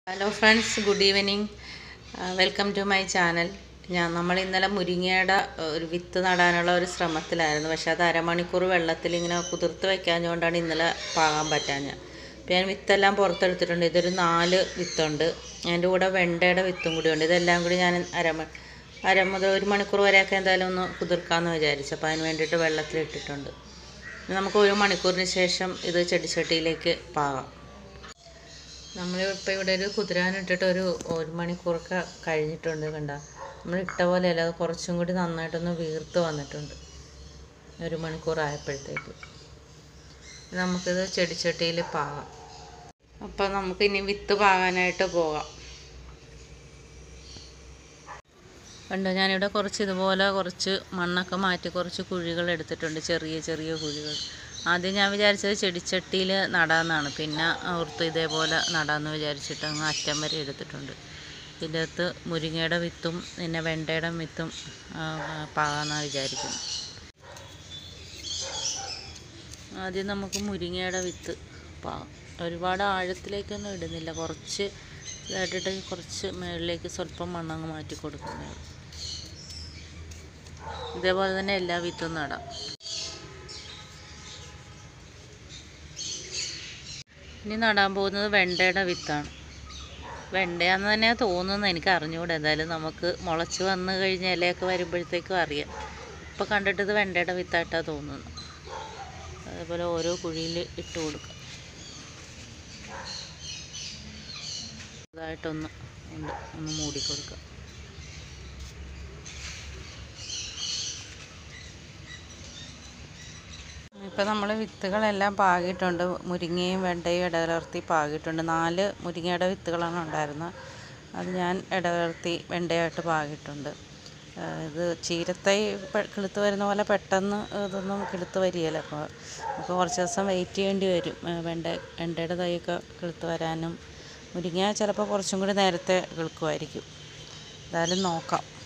hello friends good evening welcome to my channel ഞാൻ നമ്മൾ ഇന്നലെ മുരിങ്ങയുടെ ആ, ഒരു വിത്ത് നടാനുള്ള ഒരു ശ്രമത്തിലായിരുന്നു പക്ഷെ അത് അരമണിക്കൂർ വെള്ളത്തിൽ ഇങ്ങനെ കുതിർത്ത് വെക്കാഞ്ഞുകൊണ്ടാണ് ഇന്നലെ പാകാൻ പറ്റാഞ്ഞത് അപ്പോൾ ഞാൻ വിത്തെല്ലാം പുറത്തെടുത്തിട്ടുണ്ട് ഇതൊരു നാല് വിത്തുണ്ട് അതിൻ്റെ കൂടെ വെണ്ടയുടെ വിത്തും കൂടി ഉണ്ട് ഇതെല്ലാം കൂടി ഞാൻ അരമ അര മുതൽ ഒരു മണിക്കൂർ വരെയൊക്കെ എന്തായാലും ഒന്ന് കുതിർക്കാമെന്ന് വിചാരിച്ചു അപ്പോൾ അതിന് വേണ്ടിയിട്ട് വെള്ളത്തിലിട്ടിട്ടുണ്ട് ഇനി നമുക്ക് ഒരു മണിക്കൂറിന് ശേഷം ഇത് ചെടിച്ചട്ടിയിലേക്ക് പാകാം നമ്മളിപ്പോൾ ഇവിടെ ഒരു കുതിരാനിട്ടിട്ട് ഒരു ഒരു മണിക്കൂറൊക്കെ കഴിഞ്ഞിട്ടുണ്ട് കണ്ട നമ്മൾ ഇട്ട പോലെയല്ല അത് കുറച്ചും കൂടി നന്നായിട്ടൊന്ന് വീർത്ത് വന്നിട്ടുണ്ട് ഒരു മണിക്കൂർ ആയപ്പോഴത്തേക്ക് നമുക്കിത് ചെടിച്ചട്ടിയിൽ പാകാം അപ്പോൾ നമുക്ക് ഇനി വിത്ത് പാകാനായിട്ട് പോകാം കണ്ടോ ഞാനിവിടെ കുറച്ച് ഇതുപോലെ കുറച്ച് മണ്ണൊക്കെ മാറ്റി കുറച്ച് കുഴികൾ എടുത്തിട്ടുണ്ട് ചെറിയ ചെറിയ കുഴികൾ ആദ്യം ഞാൻ വിചാരിച്ചത് ചെടിച്ചട്ടിയിൽ നടാമെന്നാണ് പിന്നെ ഓർത്ത് ഇതേപോലെ നടാമെന്ന് വിചാരിച്ചിട്ട് അങ്ങ് അറ്റം വരെ എടുത്തിട്ടുണ്ട് ഇതിൻ്റെ അകത്ത് മുരിങ്ങയുടെ വിത്തും പിന്നെ വെണ്ടയുടെ വിത്തും ആ, പാകാമെന്നാണ് വിചാരിക്കുന്നത് ആദ്യം നമുക്ക് മുരിങ്ങയുടെ വിത്ത് പാകാം ഒരുപാട് ആഴത്തിലേക്കൊന്നും ഇടുന്നില്ല കുറച്ച് ഇതായിട്ടിട്ട് കുറച്ച് മുകളിലേക്ക് സ്വല്പം മണ്ണങ്ങ് മാറ്റി കൊടുക്കുന്നത് ഇതേപോലെ തന്നെ എല്ലാ വിത്തും നടാം ഇനി നടാൻ പോകുന്നത് വെണ്ടയുടെ വിത്താണ് വെണ്ടയാന്ന് തന്നെ തോന്നുന്നു എനിക്ക് അറിഞ്ഞുകൂടെ എന്തായാലും നമുക്ക് മുളച്ച് വന്ന് കഴിഞ്ഞ ഇലയൊക്കെ വരുമ്പോഴത്തേക്കും അറിയാം ഇപ്പോൾ കണ്ടിട്ട് ഇത് വെണ്ടയുടെ വിത്തായിട്ടാണ് തോന്നുന്നത് അതേപോലെ ഓരോ കുഴിയിൽ ഇട്ട് കൊടുക്കാം ഇതായിട്ടൊന്ന് ഉണ്ട് ഒന്ന് മൂടി കൊടുക്കാം ഇപ്പം നമ്മൾ വിത്തുകളെല്ലാം പാകിയിട്ടുണ്ട് മുരിങ്ങയും വെണ്ടയും ഇടകലർത്തി പാകിയിട്ടുണ്ട് നാല് മുരിങ്ങയുടെ വിത്തുകളാണ് ഉണ്ടായിരുന്നത് അത് ഞാൻ ഇടകലർത്തി വെണ്ടയായിട്ട് പാകിയിട്ടുണ്ട് ആ, ഇത് ചീരത്തൈ പെ- കിളുത്ത് വരുന്ന പോലെ പെട്ടെന്ന് ഇതൊന്നും കിളുത്ത് വരികയില്ല അപ്പോൾ നമുക്ക് കുറച്ച് ദിവസം വെയിറ്റ് ചെയ്യേണ്ടി വരും ആ, വെണ്ട വെണ്ടയുടെ തൈയൊക്കെ കിളുത്ത് വരാനും മുരിങ്ങ ചിലപ്പോൾ കുറച്ചും കൂടി നേരത്തെ കിളുക്കുമായിരിക്കും എന്തായാലും നോക്കാം